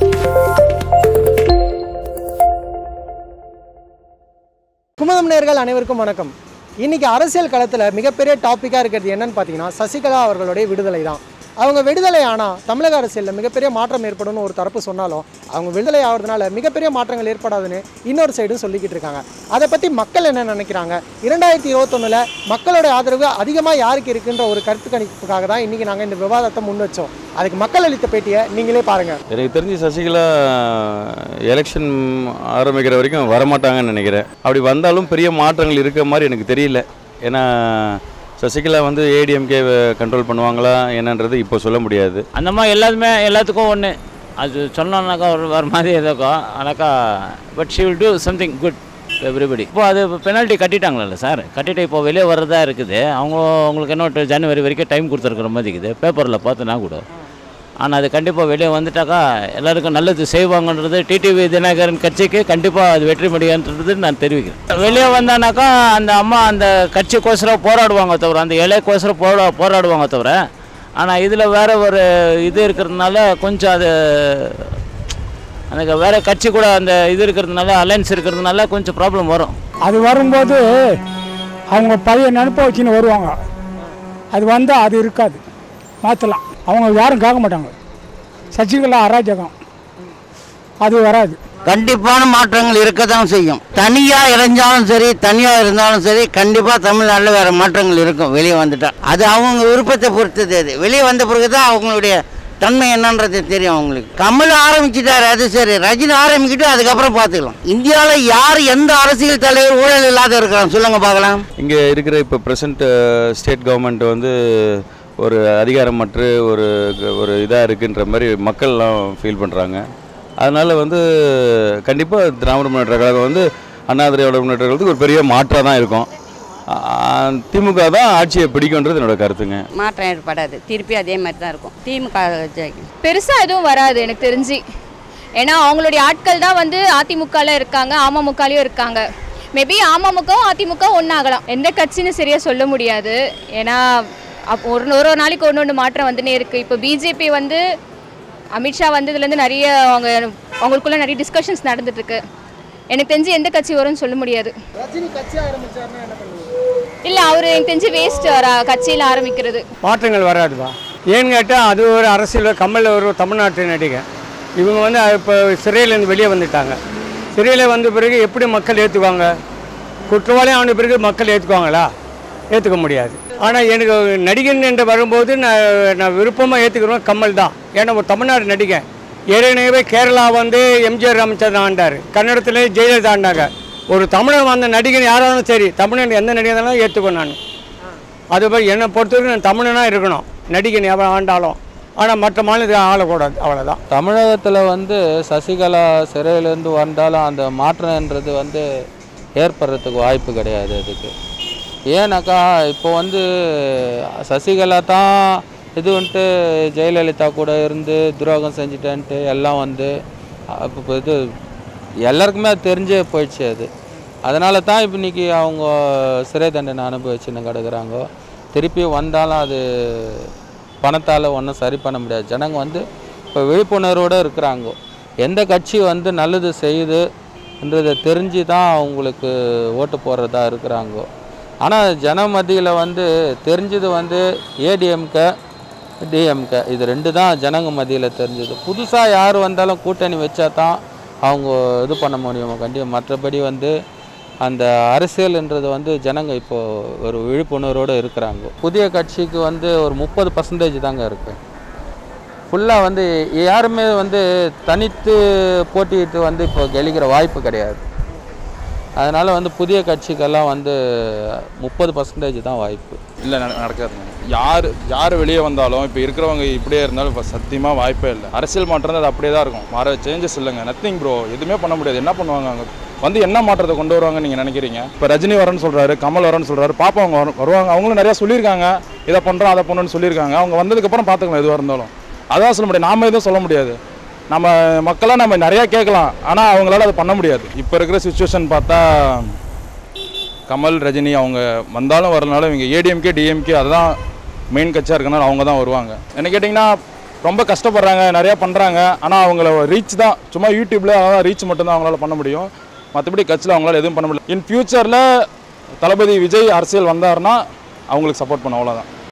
குமுதம் நேர்கள் அனைவருக்கும் வணக்கம் இன்னைக்கு அரசியல் களத்தில் மிகப்பெரிய டாப்பிக்காக இருக்கிறது என்னன்னு பார்த்தீங்கன்னா சசிகலா அவர்களுடைய விடுதலை தான் அவங்க விடுதலை ஆனால் தமிழக அரசியலில் மிகப்பெரிய மாற்றம் ஏற்படும்னு ஒரு தரப்பு சொன்னாலும் அவங்க விடுதலை ஆகிறதுனால மிகப்பெரிய மாற்றங்கள் ஏற்படாதுன்னு இன்னொரு சைடும் சொல்லிக்கிட்டு இருக்காங்க அதை பற்றி மக்கள் என்ன நினைக்கிறாங்க இரண்டாயிரத்தி இருபத்தொன்னில் மக்களோட ஆதரவு அதிகமாக யாருக்கு இருக்குன்ற ஒரு கருத்து கணிப்புக்காக தான் இன்றைக்கி நாங்கள் இந்த விவாதத்தை முன் வச்சோம் அதுக்கு மக்கள் அளித்த பேட்டியை நீங்களே பாருங்கள் எனக்கு தெரிஞ்சு சசிகலா எலெக்ஷன் ஆரம்பிக்கிற வரைக்கும் வரமாட்டாங்கன்னு நினைக்கிறேன் அப்படி வந்தாலும் பெரிய மாற்றங்கள் இருக்க மாதிரி எனக்கு தெரியல ஏன்னா சசிகலா வந்து ஏடிஎம்கே கண்ட்ரோல் பண்ணுவாங்களா என்னன்றது இப்போ சொல்ல முடியாது அந்த மாதிரி எல்லாத்துமே எல்லாத்துக்கும் ஒன்று அது சொன்னோம்னாக்கா ஒரு வர மாதிரி எதோக்கும் ஆனாக்கா but she will do something good everybody இப்போ அது பெனால்ட்டி கட்டிட்டாங்களல்ல சார் கட்டிட்டு இப்போ வெளியே வர்றதா இருக்குது அவங்க உங்களுக்கு இன்னும் ஜனவரி வரைக்கும் டைம் கொடுத்துருக்குற மாதிரி இருக்குது பேப்பரில் பார்த்தனா கூட ஆனால் அது கண்டிப்பாக வெளியே வந்துட்டாக்கா எல்லாருக்கும் நல்லது செய்வாங்கன்றது டிடிவி தினகரன் கட்சிக்கு கண்டிப்பாக அது வெற்றி முடியுன்றது நான் தெரிவிக்கிறேன் வெளியே வந்தானாக்கா அந்த அம்மா அந்த கட்சிக்கோசரம் போராடுவாங்க தவிர அந்த இலைக்கோசரம் போரா போராடுவாங்க தவிர ஆனால் இதில் வேற ஒரு இது இருக்கிறதுனால கொஞ்சம் அது எனக்கு வேற கட்சி கூட அந்த இது இருக்கிறதுனால அலைன்ஸ் இருக்கிறதுனால கொஞ்சம் ப்ராப்ளம் வரும் அது வரும்போது அவங்க பழைய நினப்பை வச்சுன்னு வருவாங்க அது வந்தால் அது இருக்காது மாற்றலாம் அவங்க யாரும் கேட்க மாட்டாங்க சசிகலா அராஜகம் அது வராது கண்டிப்பான மாற்றங்கள் இருக்க தான் செய்யும் தனியாக இறைஞ்சாலும் சரி தனியாக இருந்தாலும் சரி கண்டிப்பாக தமிழ்நாட்டில் வேறு மாற்றங்கள் இருக்கும் வெளியே வந்துட்டா அது அவங்க விருப்பத்தை பொறுத்தது அது வெளியே வந்த பிறகு தான் அவங்களுடைய தன்மை என்னன்றது தெரியும் அவங்களுக்கு கமல் ஆரம்பிச்சிட்டாரு அது சரி ரஜினி ஆரம்பிக்கிட்டு அதுக்கப்புறம் பார்த்துக்கலாம் இந்தியாவில் யார் எந்த அரசியல் தலைவர் ஊழல் இல்லாத இருக்கிறான் சொல்லுங்க பார்க்கலாம் இங்கே இருக்கிற இப்போ ப்ரெசண்ட் ஸ்டேட் கவர்மெண்ட் வந்து ஒரு அதிகாரமற்ற ஒரு ஒரு இதாக இருக்குன்ற மாதிரி மக்கள்லாம் ஃபீல் பண்ணுறாங்க அதனால் வந்து கண்டிப்பாக திராவிட முன்னேற்ற கழகம் வந்து அண்ணா திராவிட முன்னேற்ற கழகத்துக்கு ஒரு பெரிய மாற்றாக தான் இருக்கும் ஆ, திமுக தான் ஆட்சியை பிடிக்குன்றது என்னோட கருத்துங்க மாற்றம் ஏற்படாது திருப்பி அதே மாதிரி தான் இருக்கும் திமுக ஜெயிக்கும் பெருசா எதுவும் வராது எனக்கு தெரிஞ்சு ஏன்னா அவங்களுடைய ஆட்கள் தான் வந்து அதிமுகல இருக்காங்க அமமுகலையும் இருக்காங்க மேபி அமமுகவும் அதிமுக ஒன்றாகலாம் எந்த கட்சின்னு சரியா சொல்ல முடியாது ஏன்னா அப் ஒரு ஒரு ஒரு நாளைக்கு ஒன்று ஒன்று மாற்றம் வந்துனே இருக்கு இப்போ பிஜேபி வந்து அமித்ஷா வந்ததுலேருந்து நிறைய அவங்க அவங்களுக்குள்ள நிறைய டிஸ்கஷன்ஸ் நடந்துட்டு இருக்கு எனக்கு தெரிஞ்சு எந்த கட்சி வரும்னு சொல்ல முடியாது ரஜினி கட்சி ஆரம்பிச்சாருன்னா என்ன பண்ணுவீங்க இல்லை அவர் எனக்கு தெரிஞ்சு வேஸ்ட் கட்சியில் ஆரம்பிக்கிறது மாற்றங்கள் வராதுப்பா ஏன்னு கேட்டால் அது ஒரு அரசியல் கமல் ஒரு தமிழ்நாட்டு நடிகர் இவங்க வந்து இப்போ சிறையிலேருந்து வெளியே வந்துட்டாங்க சிறையில் வந்த பிறகு எப்படி மக்கள் ஏற்றுக்குவாங்க குற்றவாளி ஆன பிறகு மக்கள் ஏற்றுக்குவாங்களா ஏற்றுக்க முடியாது ஆனால் எனக்கு நடிகன் என்று வரும்போது நான் நான் விருப்பமாக ஏற்றுக்கிறோம் கமல் தான் ஏன்னா ஒரு தமிழ்நாடு நடிகன் ஏற்கனவே கேரளா வந்து எம்ஜிஆர் அமைச்சர் ஆண்டார் கன்னடத்தில் ஜெயலலிதா ஆண்டாங்க ஒரு தமிழன் வந்த நடிகன் யாராலும் சரி தமிழன் எந்த நடிகன் இருந்தாலும் ஏற்றுக்கோ நான் அதுபோல் என்னை பொறுத்தவரைக்கும் நான் தமிழனாக இருக்கணும் நடிகன் எவன் ஆண்டாலும் ஆனால் மற்ற மாநிலத்தில் ஆளக்கூடாது அவ்வளோதான் தமிழகத்தில் வந்து சசிகலா சிறையிலேருந்து வந்தாலும் அந்த மாற்றம்ன்றது வந்து ஏற்படுறதுக்கு வாய்ப்பு கிடையாது அதுக்கு ஏன்னாக்கா இப்போ வந்து சசிகலா தான் இது வந்துட்டு ஜெயலலிதா கூட இருந்து துரோகம் செஞ்சுட்டேன்ட்டு எல்லாம் வந்து அப்போ இப்போ இது எல்லாருக்குமே அது தெரிஞ்சே போயிடுச்சு அது அதனால தான் இப்போ இன்னைக்கு அவங்க சிறை தண்டனை அனுபவிச்சுன்னு கிடக்குறாங்க திருப்பி வந்தாலும் அது பணத்தால் ஒன்றும் சரி பண்ண முடியாது ஜனங்க வந்து இப்போ விழிப்புணர்வோடு இருக்கிறாங்க எந்த கட்சி வந்து நல்லது செய்யுதுன்றதை தெரிஞ்சு தான் அவங்களுக்கு ஓட்டு போடுறதா இருக்கிறாங்க ஆனால் ஜன மத்தியில் வந்து தெரிஞ்சது வந்து ஏடிஎம்கே டிஎம்கே இது ரெண்டு தான் ஜனங்க மத்தியில் தெரிஞ்சது புதுசாக யார் வந்தாலும் கூட்டணி வச்சா தான் அவங்க இது பண்ண முடியும் கண்டிப்பாக மற்றபடி வந்து அந்த அரசியல்ன்றது வந்து ஜனங்க இப்போ ஒரு விழிப்புணர்வோடு இருக்கிறாங்க புதிய கட்சிக்கு வந்து ஒரு முப்பது பர்சன்டேஜ் தாங்க இருக்குது ஃபுல்லாக வந்து யாருமே வந்து தனித்து போட்டியிட்டு வந்து இப்போ கெலிக்கிற வாய்ப்பு கிடையாது அதனால் வந்து புதிய கட்சிக்கெல்லாம் வந்து முப்பது பர்சன்டேஜ் தான் வாய்ப்பு இல்லை நடக்காதுங்க யார் யார் வெளியே வந்தாலும் இப்போ இருக்கிறவங்க இப்படியே இருந்தாலும் இப்போ சத்தியமாக வாய்ப்பே இல்லை அரசியல் மாற்றம் அது அப்படியே தான் இருக்கும் வர சேஞ்சஸ் இல்லைங்க நத்திங் ப்ரோ எதுவுமே பண்ண முடியாது என்ன பண்ணுவாங்க அங்கே வந்து என்ன மாற்றத்தை கொண்டு வருவாங்கன்னு நீங்கள் நினைக்கிறீங்க இப்போ ரஜினி வரேன்னு சொல்கிறாரு கமல் வரேன்னு சொல்கிறாரு பாப்பா அவங்க வரும் வருவாங்க அவங்களும் நிறையா சொல்லியிருக்காங்க இதை பண்ணுறோம் அதை பண்ணுறோன்னு சொல்லியிருக்காங்க அவங்க வந்ததுக்கப்புறம் பார்த்துக்கலாம் எதுவாக இருந்தாலும் அதான் சொல்ல முடியாது நாம எதுவும் சொல்ல முடியாது நம்ம மக்களாக நம்ம நிறையா கேட்கலாம் ஆனால் அவங்களால அதை பண்ண முடியாது இப்போ இருக்கிற சுச்சுவேஷன் பார்த்தா கமல் ரஜினி அவங்க வந்தாலும் வரலனாலும் இவங்க ஏடிஎம்கே டிஎம்கே அதுதான் மெயின் கட்சியாக இருக்கனால அவங்க தான் வருவாங்க என்ன கேட்டிங்கன்னா ரொம்ப கஷ்டப்படுறாங்க நிறையா பண்ணுறாங்க ஆனால் அவங்கள ரீச் தான் சும்மா யூடியூப்பில் அதான் ரீச் மட்டும்தான் அவங்களால பண்ண முடியும் மற்றபடி கட்சியில் அவங்களால எதுவும் பண்ண முடியல இன் ஃபியூச்சரில் தளபதி விஜய் அரசியல் வந்தாருன்னா அவங்களுக்கு சப்போர்ட் பண்ண அவ்வளோதான்